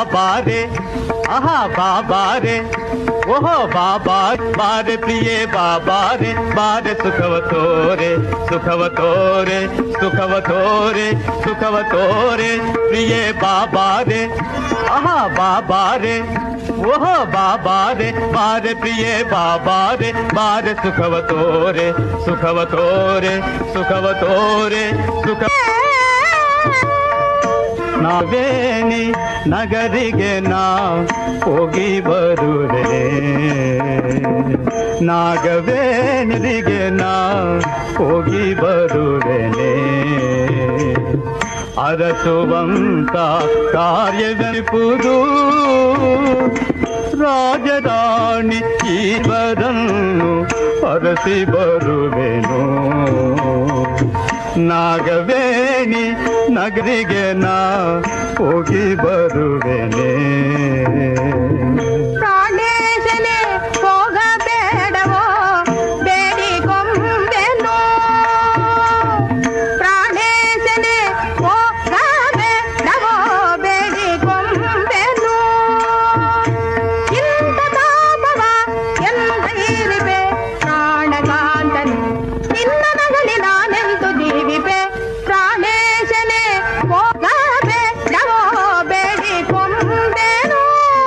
ಬಾಬಾರೆ ಆಹಾ ಬಾಬಾರೆ ಓಹೋ ಬಾಬಾ ಬಾರೆ ಪ್ರಿಯೇ ಬಾಬಾರೆ ಬಾರೆ ಸುಖವ ತೋರೆ ಸುಖವ ತೋರೆ ಸುಖವ ತೋರೆ ಸುಖವ ತೋರೆ ಪ್ರಿಯೇ ಬಾಬಾರೆ ಆಹಾ ಬಾಬಾರೆ ಓಹೋ ಬಾಬಾರೆ ಬಾರೆ ಪ್ರಿಯೇ ಬಾಬಾರೆ ಬಾರೆ ಸುಖವ ತೋರೆ ಸುಖವ ತೋರೆ ಸುಖವ ತೋರೆ ಸುಖ ನಾವೇನಿ ನಗರಿಗೆ ನಾ ಹೋಗಿ ಬರುವೆ ನಾಗವೇನಿಗೆ ನಾ ಹೋಗಿ ಬರುವೆನೆ ಅರಸುವಂತ ಕಾರ್ಯವೆಪುದು ರಾಜರಾಣಿ ಈವರನ್ನು ಅರಸಿ ಬರುವೆನು ನಾಗವೇಣಿ ನಗರಿಗೆ ನಾ ಹೋಗಿ ಬರುವೆನೆ ಪ್ರಾಣೇಶನೇ ಹೋಗಬೇಡವೋ ಬೇಡಿಕೊಂಬೆನು ಪ್ರಾಣೇಶನೇ ಹೋಗಬೇಡವೋ ಬೇಡಿಕೊಂಬೆನು ಇಂಥ ತಾಪವ ಎಂದ ಇರಿವೆ ಪ್ರಾಣಕಾಂತನು ನಿನ್ನ ನಗಲಿ ನಾನೆಂದು ಜೀವಿಪೆ ಪ್ರಾಣೇಶನೇ ಹೋಗಬೇಡವೋ ಬೇಡಿಕೊಂಬೆನು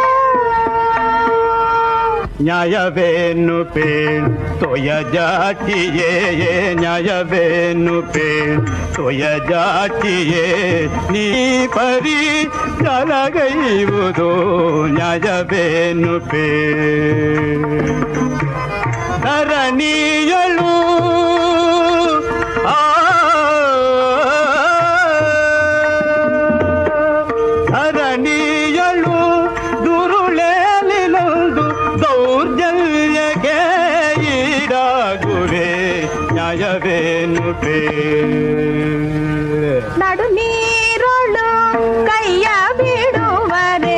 ನ್ಯಾಯವೇನು ಪೇಳ್ ತೊಯ ಜಾತಿಯೇ ನ್ಯಾಯವೇನು ಪೇಳ್ ತೊಯ ಜಾತಿಯೇ ನೀ ಪರಿ ಜಲಗೈವುದು ನ್ಯಾಯವೇನು ಪೇಳ್ ಧರಣಿಯಳು ಆ ಧರಣಿಯಳು ದುರುಳೇಲಿನೊಂದು ದೌರ್ಜನ್ಯಕ್ಕೆ ಈಡಾಗುವೆ ನ್ಯಾಯವೇನು ಪೇ ನಡು ನೀರೊಳು ಕೈಯ ಬಿಡುವರೆ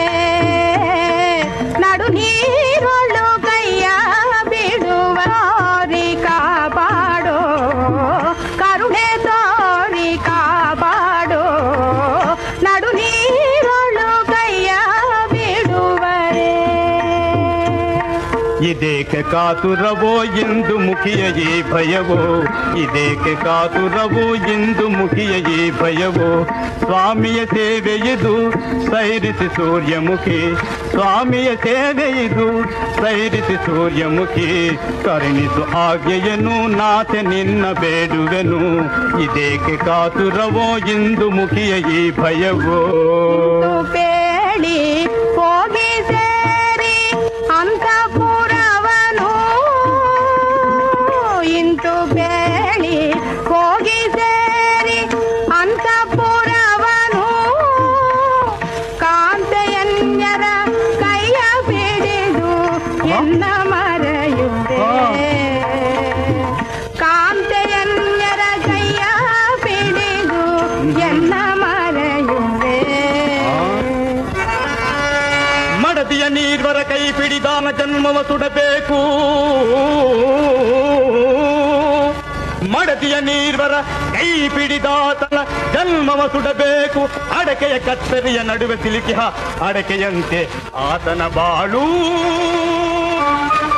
ನಡು ನೀರೊಳು ಕೈಯ ಬಿಡುವರಿ ಕಾಪಾಡೋ ಕರುಣೆ ತೋರಿ ಕಾಪಾಡೋ ನಡು ನೀರೊಳು ಕೈಯ ಬಿಡುವರೆ ಇದೇಕೆ ಕಾತುರವೋ ಎಂದು ಮುಖಿಯ ಈ ಭಯವೋ ಇದೇಕೆ ಕಾತುರವೋ ಎಂದು ಮುಖಿಯ ಈ ಭಯವೋ ಸ್ವಾಮಿಯ ಸೇವೆ ಇದು ಸೈರಿಸಿ ಸೂರ್ಯಮುಖಿ ಸ್ವಾಮಿಯ ಸೇವೆ ಇದು ಸೈರಿಸಿ ಸೂರ್ಯಮುಖಿ ಕರುಣಿಸು ಆಜ್ಞೆಯನು ನಾತೆ ನಿನ್ನ ಬೇಡುವೆನು ಇದೇಕೆ ಕಾತುರವೋ ಎಂದು ಮುಖಿಯ ಈ ಭಯವೋ ಬೇಡಿ ಹೋಗಿ ಸೇರಿ ಅಂತಪುರವನು ಇಂತು ಬೇಡಿ ಹೋಗಿ ಸೇರಿ ಅಂತಪುರವನು ಕಾಂತೆಯನ್ಯರ ಕೈಯ ಬಿಡಿದು ಎನ್ನ ಮರೆಯುವೆ ಕಾಂತೆಯನ್ಯರ ಕೈಯ ಬಿಡಿದು ಎನ್ನ ಮರೆಯುವೆ ಮಡದಿಯ ನೀರ್ವರ ಕೈ ಪಿಡಿದಾನ ಜನ್ಮವ ಸುಡಬೇಕು ಮಡದಿಯ ನೀರ್ವರ ಕೈ ಪಿಡಿದಾತನ ಜನ್ಮವ ಸುಡಬೇಕು ಅಡಕೆಯ ಕತ್ತರಿಯ ನಡುವೆ ಸಿಲುಕಿಹ ಅಡಕೆಯಂತೆ ಆತನ ಬಾಳು